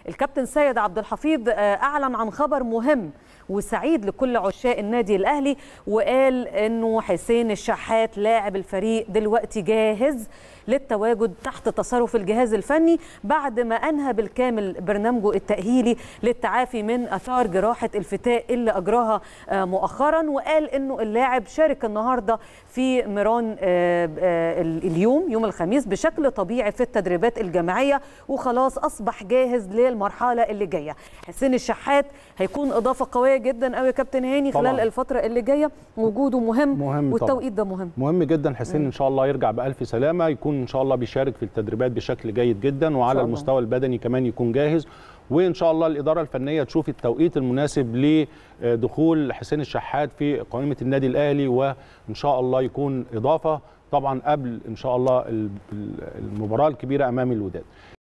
الكابتن سيد عبد الحفيظ اعلن عن خبر مهم وسعيد لكل عشاق النادي الاهلي وقال انه حسين الشحات لاعب الفريق دلوقتي جاهز للتواجد تحت تصرف الجهاز الفني بعد ما انهى بالكامل برنامجه التاهيلي للتعافي من اثار جراحه الفتاء اللي اجراها مؤخرا وقال انه اللاعب شارك النهارده في ميران اليوم يوم الخميس بشكل طبيعي في التدريبات الجماعيه وخلاص اصبح جاهز للمرحله اللي جايه حسين الشحات هيكون اضافه قويه جدا قوي يا كابتن هاني طبعاً. خلال الفتره اللي جايه وجوده مهم, مهم والتوقيت ده مهم مهم جدا حسين ان شاء الله يرجع بالف سلامه يكون ان شاء الله بيشارك في التدريبات بشكل جيد جدا وعلى الله. المستوى البدني كمان يكون جاهز وان شاء الله الاداره الفنيه تشوف التوقيت المناسب لدخول حسين الشحات في قائمه النادي الاهلي وان شاء الله يكون اضافه طبعا قبل ان شاء الله المباراه الكبيره امام الوداد